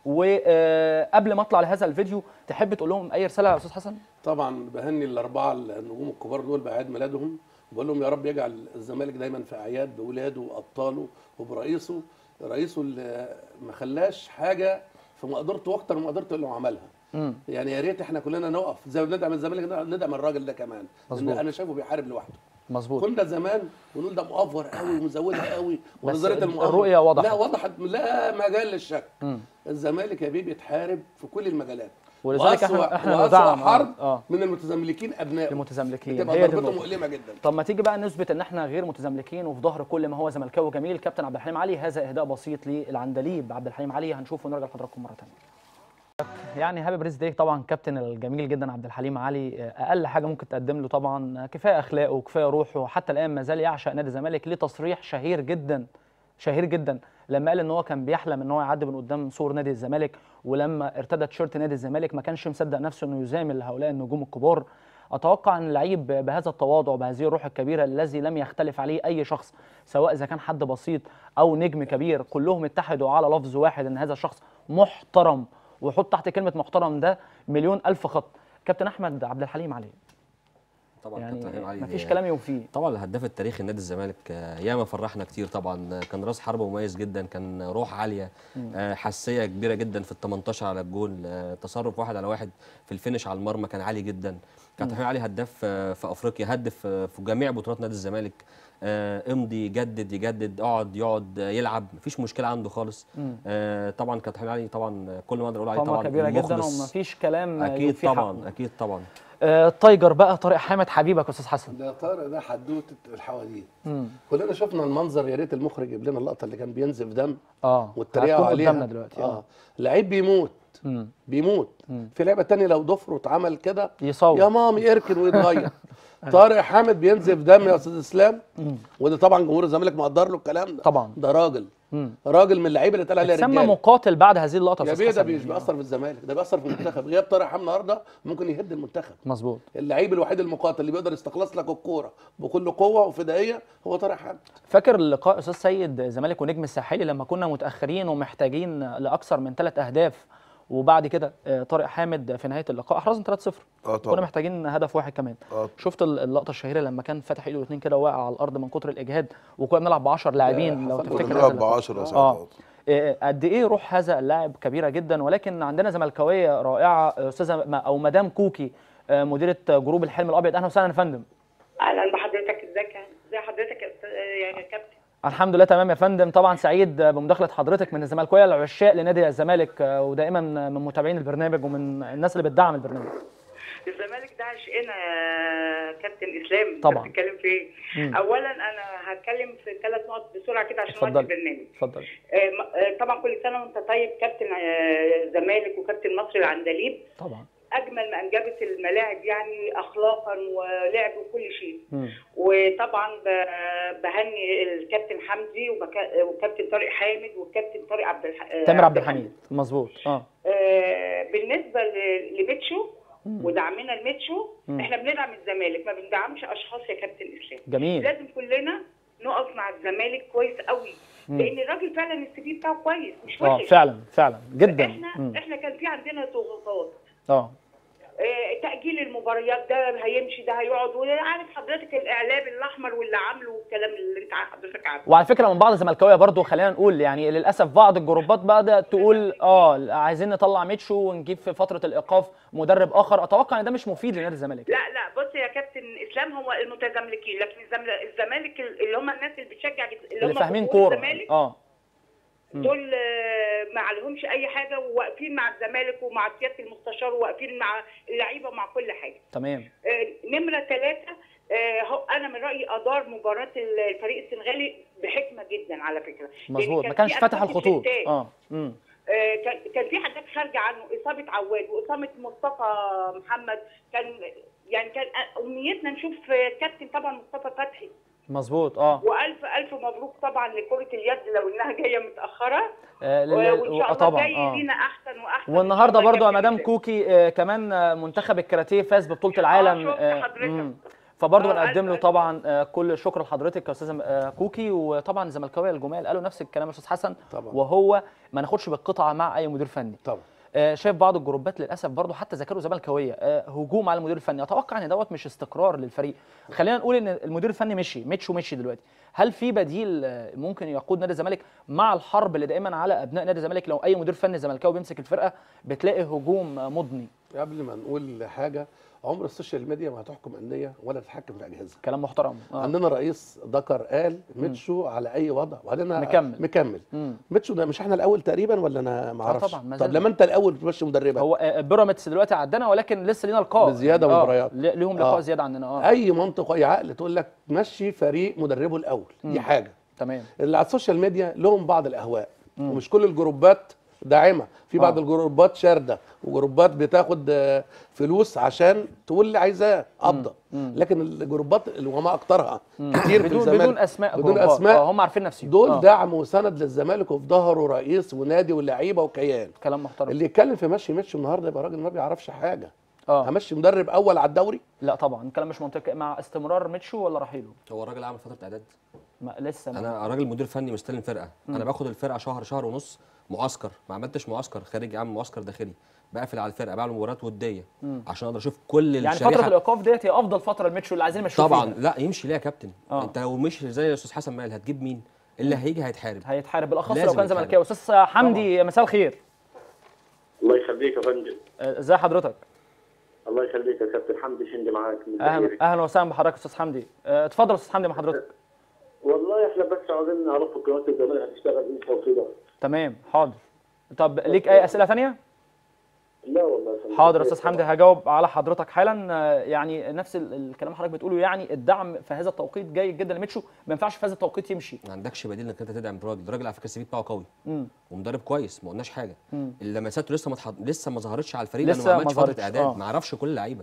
وقبل ما اطلع لهذا الفيديو تحب تقول لهم اي رساله يا استاذ حسن طبعا بهني الاربعه النجوم الكبار دول باعياد ميلادهم بقول لهم يا رب يجعل الزمالك دايما في اعياد باولاده وابطاله وبرئيسه رئيسه اللي ما خلاش حاجه في مقدرته واكتر من مقدرته اللي هو عملها يعني يا ريت احنا كلنا نقف زي ما بندعم الزمالك ندعم الراجل ده كمان لان مظبوط. انا شايفه بيحارب لوحده مظبوط كنا زمان ونقول ده مؤفر قوي ومزودها قوي بس ونظريه المؤفر الرؤية وضحت. لا وضحت لا مجال للشك الزمالك يا بيه بيتحارب في كل المجالات ولذلك وأسوأ- احنا احنا وأسوأ ندعم حرب اه من المتزملكين ابنائه المتزملكين بتبقى هي دي ضربته النقطة. مؤلمه جدا طب ما تيجي بقى نثبت ان احنا غير متزملكين وفي ظهر كل ما هو زملكاوي جميل كابتن عبد الحليم علي هذا اهداء بسيط للعندليب عبد الحليم علي هنشوفه ونرجع لحضراتكم مره ثانيه يعني هابي بريس داي طبعا كابتن الجميل جدا عبد الحليم علي اقل حاجه ممكن تقدم له طبعا كفايه اخلاقه وكفايه روحه حتى الان ما زال يعشق نادي الزمالك ليه تصريح شهير جدا شهير جدا لما قال ان هو كان بيحلم ان هو يعدي من قدام سور نادي الزمالك ولما ارتدى تيشيرت نادي الزمالك ما كانش مصدق نفسه انه يزامل هؤلاء النجوم الكبار اتوقع ان اللعيب بهذا التواضع وبهذه الروح الكبيره الذي لم يختلف عليه اي شخص سواء اذا كان حد بسيط او نجم كبير كلهم اتحدوا على لفظ واحد ان هذا الشخص محترم وحط تحت كلمه محترم ده مليون الف خط كابتن احمد عبد الحليم علي طبعا يعني كابتن علي مفيش آه، كلام يوفيه طبعا الهداف التاريخي لنادي الزمالك آه، ياما فرحنا كتير طبعا آه، كان راس حربه مميز جدا كان روح عاليه آه، حساسيه كبيره جدا في ال 18 على الجول آه، تصرف واحد على واحد في الفينش على المرمى كان عالي جدا كابتن حليم علي هداف آه، في افريقيا هدف آه، في جميع بطولات نادي الزمالك آه، امضي جدد يجدد اقعد يقعد آه، يلعب مفيش مشكله عنده خالص آه، طبعا كابتن حليم علي طبعا كل ما اقدر اقول عليه قامه طبعا كبيره جدا مخلص. ومفيش كلام اكيد يوفيه طبعا حقه. اكيد طبعا آه، تايجر بقى طارق حامد حبيبك يا استاذ حسن ده طارق ده حدوته الحواديت مم. كلنا شفنا المنظر يا ريت المخرج يجيب لنا اللقطه اللي كان بينزف دم اه والتريقه هتكون عليها قدامنا دلوقتي اه لعيب بيموت مم. بيموت مم. في لعبه تانية لو ضفره اتعمل كده يصور يا مامي اركن ويتغير طارق حامد بينزف دم يا استاذ اسلام وده طبعا جمهور الزمالك مقدر له الكلام ده طبعا. ده راجل مم. راجل من اللعيبه اللي اتقال عليها اتسمى رجاله مقاتل بعد هذه اللقطه يا أستاذ بيه ده حسن. مش بيأثر في الزمالك ده بيأثر في المنتخب غياب طارق حامد النهارده ممكن يهد المنتخب مظبوط اللعيب الوحيد المقاتل اللي بيقدر يستخلص لك الكوره بكل قوه وفدائيه هو طارق حامد فاكر اللقاء استاذ سيد الزمالك ونجم الساحلي لما كنا متاخرين ومحتاجين لاكثر من ثلاث اهداف وبعد كده آه، طارق حامد في نهايه اللقاء احرزنا 3-0 اه كنا طبعا محتاجين هدف واحد كمان اه شفت ال- اللقطه الشهيره لما كان فاتح ايده الاثنين كده واقع على الارض من كتر الاجهاد وكنا بنلعب ب 10 لاعبين لو حصل. تفتكر كنا هذا بنلعب ب اللقاء. 10 اه ساعات إيه، قد ايه روح هذا اللاعب كبيره جدا ولكن عندنا زملكاويه رائعه استاذه م- او مدام كوكي آه، مديره جروب الحلم الابيض اهلا وسهلا يا فندم اهلا بحضرتك ازيك ازي حضرتك يا أستاذ- يا كابتن الحمد لله تمام يا فندم طبعا سعيد بمداخله حضرتك من الزملكاويه العشاق لنادي الزمالك آه، ودائما من متابعين البرنامج ومن الناس اللي بتدعم البرنامج الزمالك ده عشقنا يا كابتن اسلام أنت طبعا. بتتكلم في ايه مم. اولا انا هتكلم في ثلاث نقط بسرعه كده عشان وقت اتفضل. البرنامج اتفضل آه، م- آه، طبعا كل سنه وانت طيب كابتن آه، زمالك وكابتن مصر العندليب طبعا اجمل ما انجبت الملاعب يعني اخلاقا ولعب وكل شيء مم. وطبعا ب- بهني الكابتن حمدي وبك- وكابتن طارق حامد والكابتن طارق عبد الح... آه، تامر عبد الحميد مظبوط اه آه، بالنسبه ل- لميتشو ودعمنا لميتشو مم. احنا بندعم الزمالك ما بندعمش اشخاص يا كابتن اسلام جميل لازم كلنا نقف مع الزمالك كويس قوي مم. لان الراجل فعلا السي في بتاعه كويس مش اه وحش فعلا فعلا جدا احنا مم. احنا كان في عندنا ضغوطات اه آه، تأجيل المباريات ده هيمشي ده هيقعد وعارف حضرتك الإعلام الأحمر واللي عامله والكلام اللي أنت حضرتك عارفه وعلى فكره من بعض الزملكاويه برضو خلينا نقول يعني للاسف بعض الجروبات بدات تقول اه عايزين نطلع ميتشو ونجيب في فتره الايقاف مدرب اخر اتوقع ان ده مش مفيد لنادي الزمالك لا لا بص يا كابتن اسلام هو المتزملكين لكن الزمل- الزمالك اللي هم الناس اللي بتشجع جد- اللي, اللي هم فاهمين جمهور كوره الزمالك اه دول آه، ما عليهمش اي حاجه وواقفين مع الزمالك ومع سياده المستشار وواقفين مع اللعيبه ومع كل حاجه تمام آه، نمره ثلاثه هو انا من رايي ادار مباراه الفريق السنغالي بحكمه جدا على فكره لأن مظبوط كان ما كانش في فاتح أسباب الخطوط استنتاج. اه امم آه، كان كان في حاجات خارجه عنه اصابه عواد واصابه مصطفى محمد كان يعني كان امنيتنا نشوف آه، كابتن طبعا مصطفى فتحي مظبوط اه والف الف مبروك طبعا لكره اليد لو انها جايه متاخره آه، لل- وان شاء آه، الله طبعا جاي اه لينا احسن واحسن والنهارده إن شاء الله برضو يا كابتن مدام إسلام. كوكي آه، كمان آه، منتخب الكاراتيه فاز ببطوله العالم شفت آه، حضرتك. مم. فبرضه آه، بنقدم ألف له ألف طبعا آه، كل الشكر لحضرتك يا استاذه آه، كوكي وطبعا الزملكاويه الجمال قالوا نفس الكلام يا استاذ حسن طبعا. وهو ما ناخدش بالقطعه مع اي مدير فني طبعا آه، شايف بعض الجروبات للاسف برضو حتى ذكروا زملكاويه آه، هجوم على المدير الفني اتوقع ان دوت مش استقرار للفريق خلينا نقول ان المدير الفني مشي مشي ومشي دلوقتي هل في بديل آه، ممكن يقود نادي الزمالك مع الحرب اللي دائما على ابناء نادي الزمالك لو اي مدير فني زملكاوي بيمسك الفرقه بتلاقي هجوم آه، مضني قبل ما نقول حاجه عمر السوشيال ميديا ما هتحكم انديه ولا تتحكم في اجهزه كلام محترم آه. عندنا رئيس ذكر قال ميتشو على اي وضع وبعدين مكمل. مكمل مم. ميتشو ده مش احنا الاول تقريبا ولا انا ما آه اعرفش طبعا، ما طب زلنا. لما انت الاول بتمشي مدربك هو آه، بيراميدز دلوقتي عدنا ولكن لسه لينا لقاء بزيادة آه، مباريات. ل- ليهم لقاء آه. زياده عننا اه اي منطق واي عقل تقول لك مشي فريق مدربه الاول دي حاجه تمام اللي على السوشيال ميديا لهم بعض الاهواء ومش كل الجروبات داعمه في بعض آه. الجروبات شارده وجروبات بتاخد آه، فلوس عشان تقول اللي عايزاه قبضه لكن الجروبات اللي وما اكترها كتير في بدون الزمالك بدون اسماء بدون جروبات. اسماء آه هم عارفين نفسهم دول آه. دعم وسند للزمالك وفي ظهره رئيس ونادي ولاعيبه وكيان كلام محترم اللي يتكلم في مشي مشي النهارده يبقى راجل ما بيعرفش حاجه اه همشي مدرب اول على الدوري لا طبعا الكلام مش منطقي مع استمرار ميتشو ولا رحيله هو الراجل عامل فتره اعداد ما لسه ما. انا راجل مدير فني مستلم فرقه مم. انا باخد الفرقه شهر شهر ونص معسكر ما عملتش معسكر خارجي عامل معسكر داخلي بقفل على الفرقه بعمل مباريات وديه مم. عشان اقدر اشوف كل يعني الشريحه فتره الايقاف ديت هي افضل فتره لميتشو اللي عايزين يمشوه طبعا فيها. لا يمشي ليه يا كابتن آه. انت لو مشي زي الاستاذ حسن مال هتجيب مين اللي هيجي هيتحارب هيتحارب بالاخص لو لازم كان يتحارب. زملكاوي استاذ حمدي مساء الخير الله يخليك يا فندم آه، ازي حضرتك الله يخليك يا كابتن حمدي شندي معاك من اهلا الدائري. اهلا وسهلا بحضرتك يا استاذ حمدي آه، اتفضل يا استاذ حمدي مع حضرتك والله احنا بس عاوزين نعرف قناه الزمالك هتشتغل امتى وكده تمام حاضر طب ليك اي اسئله ثانيه لا والله يا فندم. حاضر يا استاذ حمدي هجاوب على حضرتك حالا آه، يعني نفس ال- الكلام اللي حضرتك بتقوله يعني الدعم في هذا التوقيت جيد جدا لميتشو ما ينفعش في هذا التوقيت يمشي ما عندكش بديل انك انت تدعم الراجل الراجل على فكره السي في بتاعه قوي امم ومدرب كويس ما قلناش حاجه مم. اللمساته لسه ما تحط... لسه ما ظهرتش على الفريق لانه لسه ما ما عملش ظهرتش، فتره اعداد آه. ما اعرفش كل اللعيبه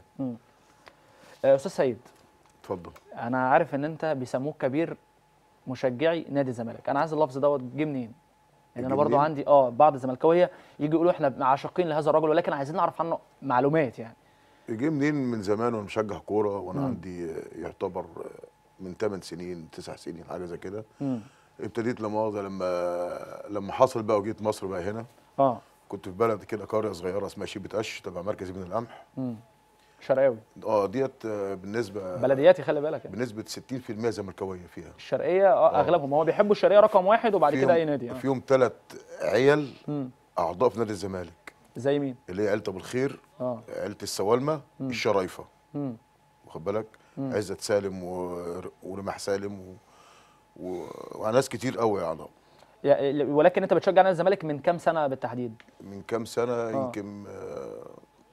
آه، استاذ سيد اتفضل انا عارف ان انت بيسموك كبير مشجعي نادي الزمالك انا عايز اللفظ دوت جه منين يعني انا جه برضو منين؟ عندي اه بعض الزملكاويه يجي يقولوا احنا عاشقين لهذا الرجل ولكن عايزين نعرف عنه معلومات يعني جه منين من زمان وانا مشجع كوره وانا مم. عندي آه، يعتبر آه، من 8 سنين 9 سنين حاجه زي كده امم ابتديت لا مؤاخذه لما لما حصل بقى وجيت مصر بقى هنا اه كنت في بلد كده قريه صغيره اسمها شيبه قش تبع مركز ابن القمح امم شرقاوي اه ديت آه، بالنسبه بلدياتي خلي بالك يعني. بنسبه 60% زملكاويه فيها الشرقيه اه آه. اغلبهم هو بيحبوا الشرقيه رقم واحد وبعد كده اي نادي اه فيهم ثلاث عيال امم اعضاء في نادي الزمالك زي مين اللي هي عيله ابو الخير اه عيله السوالمه مم. الشرايفه امم واخد بالك مم. عزت سالم و... ورماح سالم و... و... وناس كتير قوي يعني يا- ولكن انت بتشجع نادي الزمالك من كام سنه بالتحديد من كام سنه يمكن آه،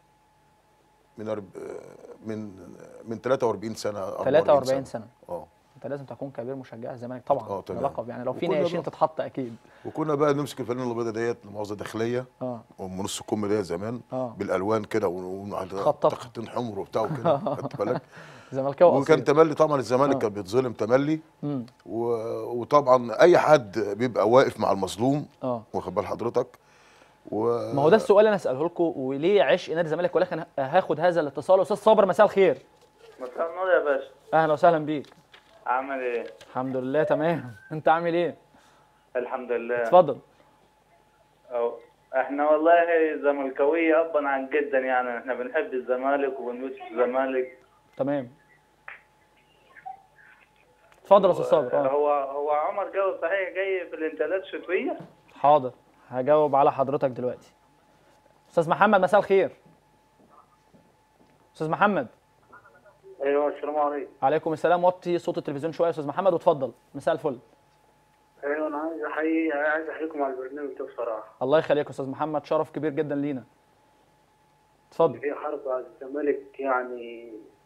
من أرب... آه، من من 43 سنه 44 43 سنه اه انت لازم تكون كبير مشجع الزمالك طبعا اه ده تمام. لقب يعني لو في وكنا ناشئين بقى- تتحط اكيد وكنا بقى نمسك الفانيلا البيضاء ديت لمؤاخذه داخليه اه ام نص كم ديت زمان اه بالالوان كده وعلى خططها. خطين حمر وبتاع وكده خدت بالك زملكاوي وكان اصيل تملي طبعا الزمالك آه. كان بيتظلم تملي امم و... وطبعا اي حد بيبقى واقف مع المظلوم اه واخد بال حضرتك و... ما هو ده السؤال اللي انا اساله لكم وليه عشق نادي الزمالك ولكن هاخد هذا الاتصال استاذ صابر مساء الخير مساء النور يا باشا اهلا وسهلا بيك عامل ايه؟ الحمد لله تمام انت عامل ايه الحمد لله اتفضل أو. احنا والله زملكاوية ابا عن جدا يعني احنا بنحب الزمالك وبنوس الزمالك تمام اتفضل يا استاذ صابر اه هو هو عمر جاوب صحيح جاي في الانتقالات الشتوية حاضر هجاوب على حضرتك دلوقتي استاذ محمد مساء الخير استاذ محمد ايوه السلام عليكم عليكم السلام وطي صوت التلفزيون شويه يا استاذ محمد واتفضل مساء الفل ايوه انا عايز احيي عايز احييكم على البرنامج ده بصراحه الله يخليك يا استاذ محمد شرف كبير جدا لينا اتفضل في حرب على الزمالك يعني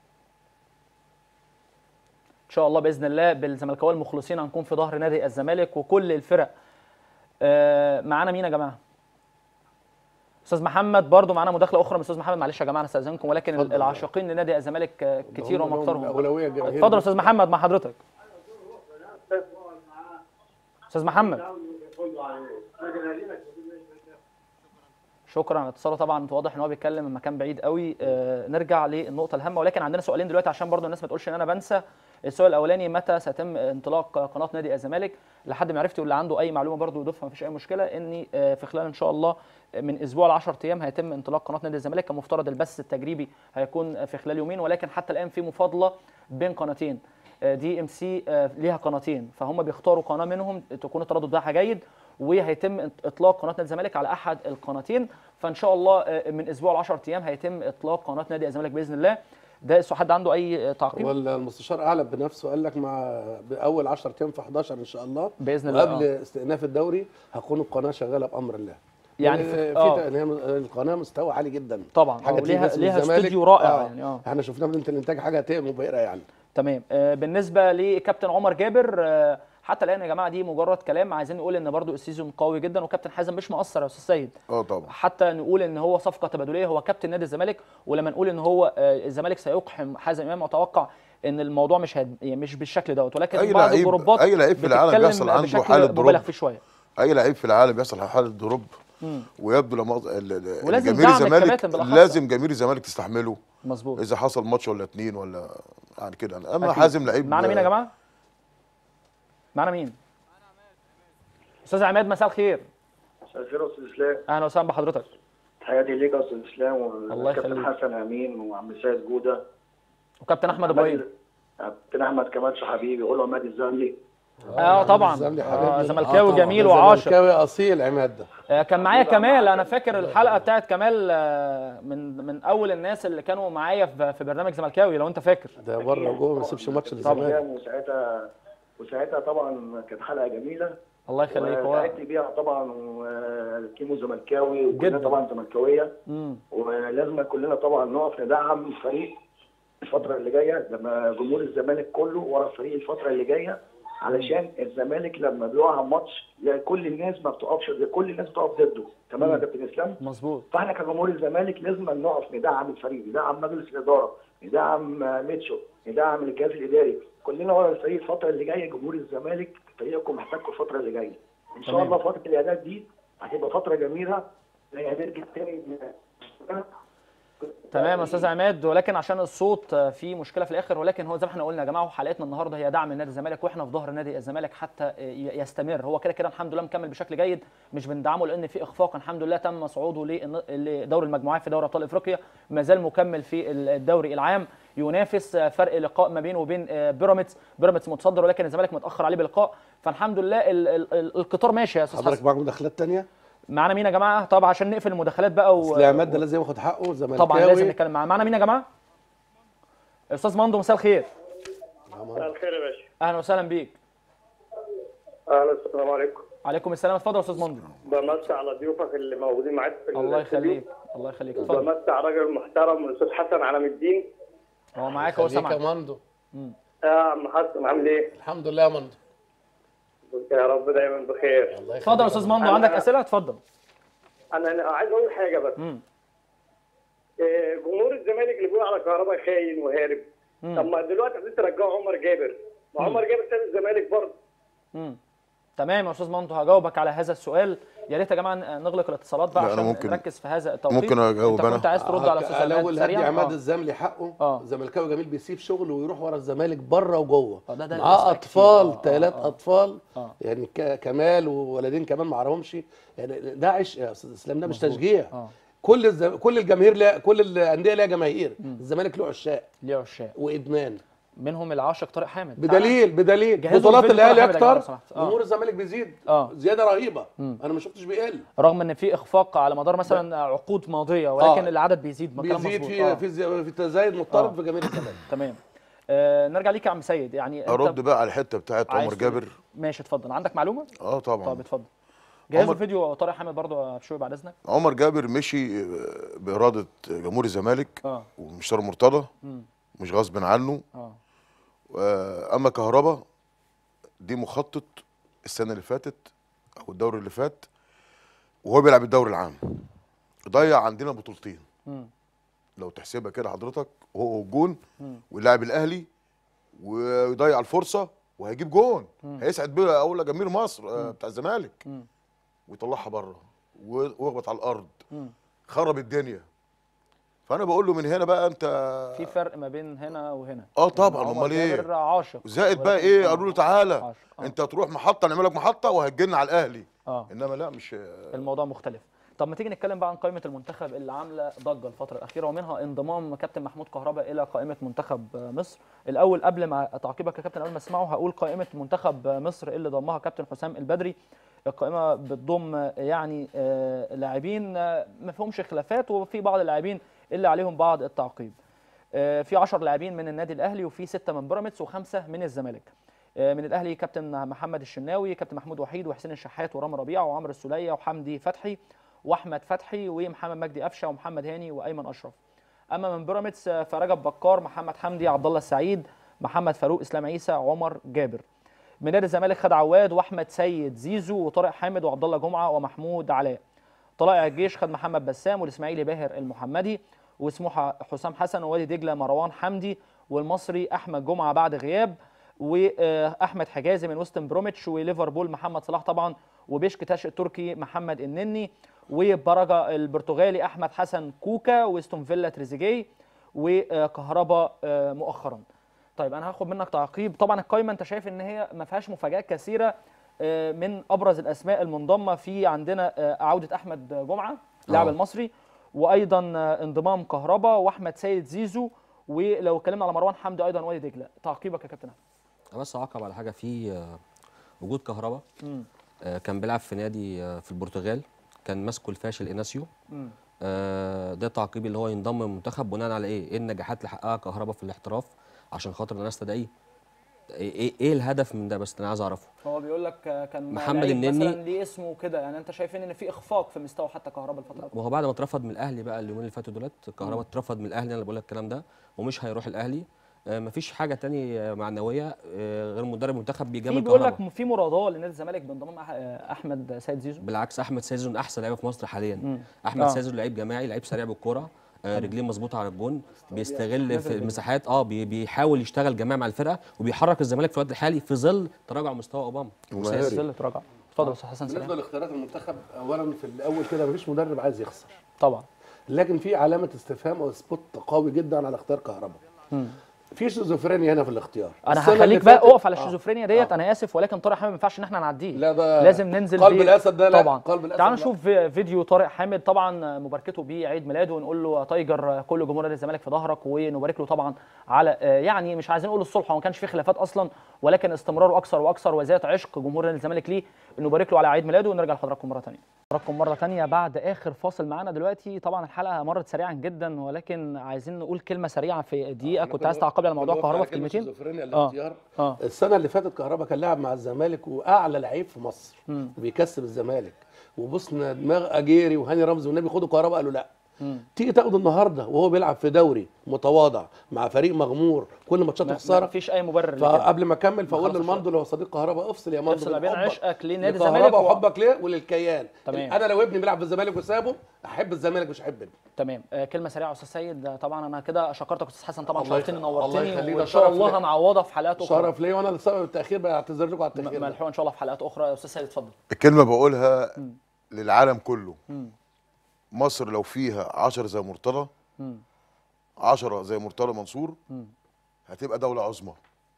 ان شاء الله باذن الله بالزملكاويه المخلصين هنكون في ظهر نادي الزمالك وكل الفرق آه، معانا مين يا جماعه استاذ محمد برضو معانا مداخله اخرى من استاذ محمد معلش يا جماعه انا استاذنكم ولكن اتفضل. العاشقين لنادي الزمالك آه، كتير هم لهم ومكثرهم الأولوية الجماهير اتفضل يا استاذ محمد مع حضرتك استاذ محمد شكرا على الاتصال طبعا واضح ان هو بيتكلم من مكان بعيد قوي آه نرجع للنقطه الهامه ولكن عندنا سؤالين دلوقتي عشان برضو الناس ما تقولش ان انا بنسى السؤال الاولاني متى سيتم انطلاق قناه نادي الزمالك لحد ما عرفتي واللي عنده اي معلومه برضو يضيفها مفيش اي مشكله اني آه في خلال ان شاء الله من اسبوع ل 10 ايام هيتم انطلاق قناه نادي الزمالك كان مفترض البث التجريبي هيكون في خلال يومين ولكن حتى الان في مفاضله بين قناتين دي ام سي ليها قناتين فهم بيختاروا قناه منهم تكون التردد بتاعها جيد وهيتم اطلاق قناه نادي الزمالك على احد القناتين فان شاء الله آه، من اسبوع ل 10 ايام هيتم اطلاق قناه نادي الزمالك باذن الله ده السؤال حد عنده اي تعقيب والمستشار اعلن بنفسه قال لك مع باول 10 ايام في 11 ان شاء الله باذن الله وقبل آه. استئناف الدوري هتكون القناه شغاله بامر الله يعني في, في- في آه. إن هي القناه مستوى عالي جدا طبعا حاجه آه، تيجي وليها باسم ليها الزمالك. استوديو رائع آه. يعني اه احنا شفناها في الانتاج حاجه تقل مبهره يعني تمام آه، بالنسبه لكابتن عمر جابر آه، حتى الان يا جماعه دي مجرد كلام عايزين نقول ان برضو السيزون قوي جدا وكابتن حازم مش مقصر يا استاذ سيد اه طبعا حتى نقول ان هو صفقه تبادليه هو كابتن نادي الزمالك ولما نقول ان هو آه، الزمالك سيقحم حازم امام اتوقع ان الموضوع مش هد... يعني مش بالشكل دوت ولكن أي بعض لعيب- الجروبات أي لعيب في العالم بتتكلم بيحصل عنده بشكل حالة مبالغ دروب. فيه شويه اي لعيب في العالم بيحصل حاله دروب ويبدو لما ال- ال- ولازم جماهير دعم الزمالك الكباتن بالأخص. لازم جماهير الزمالك تستحمله مظبوط اذا حصل ماتش ولا اتنين ولا يعني كده اما أكيد. حازم لعيب معانا مين يا جماعه معانا مين استاذ عماد مساء الخير مساء الخير يا استاذ اسلام اهلا وسهلا بحضرتك تحياتي ليك يا استاذ اسلام الله والكابتن يخليك. حسن امين وعم سيد جوده وكابتن احمد ابراهيم كابتن احمد كمال حبيبي قول له عماد الزملي اه طبعا الزمالك آه حبيبنا. زملكاوي طبعاً. جميل ده وعاشق زملكاوي اصيل عماد ده آه، كان معايا كمال انا فاكر الحلقه بتاعت كمال آه، من من اول الناس اللي كانوا معايا في في برنامج زملكاوي لو انت فاكر ده بره وجوه ما يسيبش ماتش للزمالك وساعتها وساعتها طبعا كانت حلقه جميله الله يخليك هو وسعدت بيها طبعا وكيمو زملكاوي جداً. وكلنا طبعا زملكاويه مم. ولازم كلنا طبعا نقف ندعم الفريق الفتره اللي جايه لما جمهور الزمالك كله ورا الفريق الفتره اللي جايه علشان الزمالك لما بيقع ماتش يعني كل الناس ما بتقفش كل الناس بتقف ضده تمام يا كابتن اسلام مظبوط فاحنا كجمهور الزمالك لازم نقف ندعم الفريق ندعم مجلس الاداره ندعم آه، ميتشو ندعم الجهاز الاداري كلنا ورا الفريق الفتره اللي جايه جمهور الزمالك فريقكم محتاجكم الفتره اللي جايه ان شاء تمام. الله فتره الاعداد دي هتبقى فتره جميله هنرجع تاني تمام يا استاذ عماد ولكن عشان الصوت آه، فيه مشكله في الاخر ولكن هو زي ما احنا قلنا يا جماعه وحلقتنا النهارده هي دعم نادي الزمالك واحنا في ظهر نادي الزمالك حتى آه، ي- يستمر هو كده كده الحمد لله مكمل بشكل جيد مش بندعمه لان في اخفاق الحمد لله تم صعوده للن- لدوري المجموعات في دوري ابطال افريقيا ما زال مكمل في الدوري العام ينافس آه، فرق لقاء ما بينه وبين آه، بيراميدز بيراميدز متصدر ولكن الزمالك متاخر عليه بلقاء فالحمد لله ال- ال- ال- القطار ماشي يا استاذ حضرتك حسن معاك مداخلات تانية؟ معانا مين يا جماعه طب عشان نقفل المداخلات بقى و... اصل عماد ده لازم ياخد حقه زملكاوي طبعا لازم نتكلم معاه معانا مين يا جماعه استاذ مندو مساء الخير مساء الخير يا باشا اهلا وسهلا بيك اهلا السلام عليكم عليكم السلام اتفضل يا استاذ مندو بمسي على ضيوفك اللي موجودين معاك في الله الاستوديو. يخليك الله يخليك اتفضل بمسي على راجل محترم الاستاذ حسن علام الدين هو معاك هو خليك يا سامعك مندو يا عم حسن عامل ايه؟ الحمد لله يا مندو يا رب دايما بخير الله يخليك اتفضل يا استاذ مندو أنا- عندك اسئله اتفضل انا أنا عايز اقول حاجه بس مم. إيه، جمهور الزمالك اللي بيقول على كهرباء خاين وهارب مم. طب ما دلوقتي عايزين ترجعوا عمر جابر ما عمر جابر ساب الزمالك برضه مم. تمام يا استاذ مندو هجاوبك على هذا السؤال يا ريت يا جماعه نغلق الاتصالات بقى لا، أنا عشان ممكن- نركز في هذا التوقيت ممكن أجاوب انت أنا؟ كنت عايز ترد على استاذ الاول عماد هدي سريعا عماد آه. الزملي حقه آه. زملكاوي جميل بيسيب شغله ويروح ورا الزمالك بره وجوه آه، ده- ده معاه الأسماء اطفال كتير. آه، ثلاث آه، آه. اطفال آه. يعني ك- كمال وولدين كمان ما اعرفهمش يعني ده عشق يا استاذ اسلام ده مش مظبوط. تشجيع آه. كل الز... كل الجماهير لها كل الانديه لها جماهير الزمالك له عشاق ليه عشاق وادمان منهم العاشق طارق حامد بدليل بدليل جهزوا بطولات الفيديو الاهلي طارق حامد يا جماعة لو اكتر سمحت. آه. جمهور الزمالك بيزيد آه. زياده رهيبه انا ما شفتش بيقل رغم ان في اخفاق على مدار مثلا عقود ماضيه ولكن آه. العدد بيزيد ما كلام بيزيد مظبوط. في آه. في زي- في تزايد مضطرب آه. في جماهير الزمالك تمام آه نرجع ليك يا عم سيد يعني انت ارد بقى على الحته بتاعت عايز عمر تقول- جابر ماشي اتفضل عندك معلومه اه طبعا طب اتفضل جهزوا عمر- الفيديو طارق حامد برضو يا بشوي بعد اذنك عمر جابر مشي آه، باراده جمهور الزمالك اه ومشتري مرتضى مم. مش غصب عنه اه آه، اما كهربا دي مخطط السنه اللي فاتت او الدوري اللي فات وهو بيلعب الدوري العام ضيع عندنا بطولتين مم. لو تحسبها كده حضرتك وهو الجون مم. ويلاعب الاهلي ويضيع الفرصه وهيجيب جون هيسعد بيها اول جماهير مصر آه، بتاع الزمالك مم. ويطلعها بره ويخبط على الارض مم. خرب الدنيا فانا بقول له من هنا بقى انت في فرق ما بين هنا وهنا اه طبعا عمر امال ايه جابر عاشق زائد بقى ولكن- ايه آه. قالوا له تعالى عاشق. آه. انت هتروح محطه نعمل لك محطه وهتجينا على الاهلي اه انما لا مش الموضوع مختلف طب ما تيجي نتكلم بقى عن قائمه المنتخب اللي عامله ضجه الفتره الاخيره ومنها انضمام كابتن محمود كهربا الى قائمه منتخب مصر الاول قبل ما تعقيبك يا كابتن قبل ما اسمعه هقول قائمه منتخب مصر اللي ضمها كابتن حسام البدري القائمه بتضم يعني آه، لاعبين آه، ما فيهمش خلافات وفي بعض اللاعبين اللي عليهم بعض التعقيب آه، في 10 لاعبين من النادي الاهلي وفي سته من بيراميدز وخمسه من الزمالك آه، من الاهلي كابتن محمد الشناوي كابتن محمود وحيد وحسين الشحات ورامي ربيعه وعمرو السوليه وحمدي فتحي واحمد فتحي ومحمد مجدي قفشه ومحمد هاني وايمن اشرف اما من بيراميدز آه، فرجب بكار محمد حمدي عبد الله السعيد محمد فاروق اسلام عيسى عمر جابر من نادي الزمالك خد عواد واحمد سيد زيزو وطارق حامد وعبد الله جمعه ومحمود علاء طلائع الجيش خد محمد بسام والاسماعيلي باهر المحمدي وسموحه حسام حسن ووادي دجله مروان حمدي والمصري احمد جمعه بعد غياب واحمد حجازي من وستن بروميتش وليفربول محمد صلاح طبعا وبيشكتاش التركي محمد النني وبرجا البرتغالي احمد حسن كوكا واستون فيلا تريزيجيه وكهربا آه، مؤخرا طيب انا هاخد منك تعقيب طبعا القايمه انت شايف ان هي ما فيهاش مفاجات كثيره آه، من ابرز الاسماء المنضمه في عندنا آه، عوده احمد جمعه اللاعب آه. المصري وايضا آه، انضمام كهربا واحمد سيد زيزو ولو اتكلمنا على مروان حمدي ايضا وادي دجله تعقيبك يا كابتن احمد بس اعقب على حاجه في آه، وجود كهربا مم. آه، كان بيلعب في نادي آه، في البرتغال كان ماسكه الفاشل اناسيو مم. آه، ده تعقيبي اللي هو ينضم للمنتخب بناء على ايه؟ ايه النجاحات اللي حققها كهربا في الاحتراف عشان خاطر الناس تدعيه؟ ايه ايه إيه الهدف من ده بس انا عايز اعرفه هو بيقول لك آه، كان محمد لعيب النني. مثلا ليه اسمه كده يعني انت شايفين ان في اخفاق في مستوى حتى كهربا الفتره دي وهو بعد ما اترفض من الاهلي بقى اليومين اللي فاتوا دولت كهربا اترفض من الاهلي انا اللي بقول لك الكلام ده ومش هيروح الاهلي آه، مفيش حاجه تاني آه، معنويه آه، غير مدرب المنتخب في بيجامل بيقول كهربا لك في مراداه لنادي الزمالك بانضمام أح- آه، احمد سيد زيزو بالعكس احمد سيزون احسن لعيبه في مصر حاليا مم. احمد آه. سيزون لعيب جماعي لعيب سريع بالكوره آه، رجليه مظبوطه على الجون بيستغل نزل في رجله. المساحات اه بي- بيحاول يشتغل جماعي مع الفرقه وبيحرك الزمالك في الوقت الحالي في ظل تراجع مستوى اوباما ومهاري. سيد تراجع اتفضل يا استاذ حسن بالنسبه سلام لاختيارات المنتخب اولا في الاول كده مفيش مدرب عايز يخسر طبعا لكن في علامه استفهام او سبوت قوي جدا على اختيار كهربا في شيزوفرينيا هنا في الاختيار انا السنة اللي هخليك بقى فاتت- اقف على آه. الشيزوفرينيا ديت انا اسف ولكن طارق حامد ما ينفعش ان احنا نعديه لا ده لازم ننزل قلب بيه. الاسد ده لا طبعا قلب الاسد تعالوا لا. نشوف في- فيديو طارق حامد طبعا مباركته بيه عيد ميلاده ونقول له يا تايجر كل جمهور نادي الزمالك في ظهرك ونبارك له طبعا على آه، يعني مش عايزين نقول الصلح هو ما كانش فيه خلافات اصلا ولكن استمراره اكثر واكثر وذات عشق جمهور نادي الزمالك ليه نبارك له على عيد ميلاده ونرجع لحضراتكم مره ثانيه حضراتكم مره ثانيه بعد اخر فاصل معانا دلوقتي طبعا الحلقه مرت سريعا جدا ولكن عايزين نقول كلمه سريعه في دقيقه أنا كنت عايز بقول- تعقب على موضوع بقول كهربا على في كلمة كلمتين شيزوفرينيا اه الاختيار اه السنه اللي فاتت كهربا كان لاعب مع الزمالك واعلى لعيب في مصر مم. وبيكسب الزمالك وبصنا دماغ اجيري وهاني رمزي والنبي خدوا كهربا قالوا لا مم. تيجي تاخده النهارده وهو بيلعب في دوري متواضع مع فريق مغمور كل ماتشاته ما خساره فيش اي مبرر لكده. فقبل ما اكمل فاقول خلاص للمندو لو صديق كهربا افصل يا مندو افصل ما بين بين حبك عشقك لنادي لكهربا الزمالك و- وحبك ليه وللكيان تمام. انا لو ابني بيلعب في الزمالك وسابه احب الزمالك مش احب ابني تمام آه كلمه سريعه يا استاذ سيد آه، طبعا انا كده شكرتك استاذ حسن طبعا الله شرفتني يخ- الله نورتني يخليك، وان ده شاء شرف الله ليا. هنعوضها في حلقات اخرى شرف ليا وانا لسبب التاخير بعتذر لكم على التاخير ده. ملحوق ان شاء الله في حلقات اخرى يا استاذ سيد اتفضل الكلمه بقولها مم. للعالم كله مم. مصر لو فيها 10 زي مرتضى مم. 10 زي مرتضى منصور مم. هتبقى دوله عظمى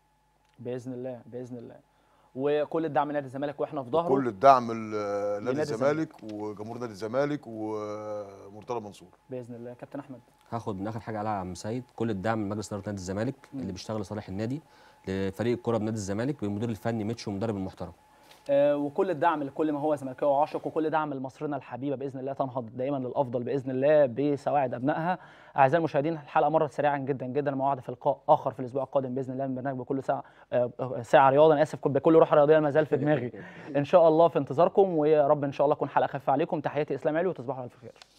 باذن الله باذن الله وكل الدعم نادي الزمالك واحنا في ظهره كل الدعم ل- نادي لنادي الزمالك وجمهور نادي الزمالك ومرتضى منصور باذن الله كابتن احمد هاخد من اخر حاجه على عم سيد كل الدعم من مجلس اداره نادي الزمالك اللي بيشتغل لصالح النادي لفريق الكره بنادي الزمالك بالمدير الفني ميتشو المدرب المحترم آه، وكل الدعم لكل ما هو زملكاوي وعاشق وكل دعم لمصرنا الحبيبه باذن الله تنهض دائما للافضل باذن الله بسواعد ابنائها اعزائي المشاهدين الحلقه مرت سريعا جدا جدا موعد في لقاء اخر في الاسبوع القادم باذن الله من برنامج بكل ساعه آه، آه، ساعه رياضه انا اسف بكل روح رياضيه ما زال في دماغي ان شاء الله في انتظاركم ويا رب ان شاء الله تكون حلقه خفيفه عليكم تحياتي اسلام علي وتصبحوا على الف خير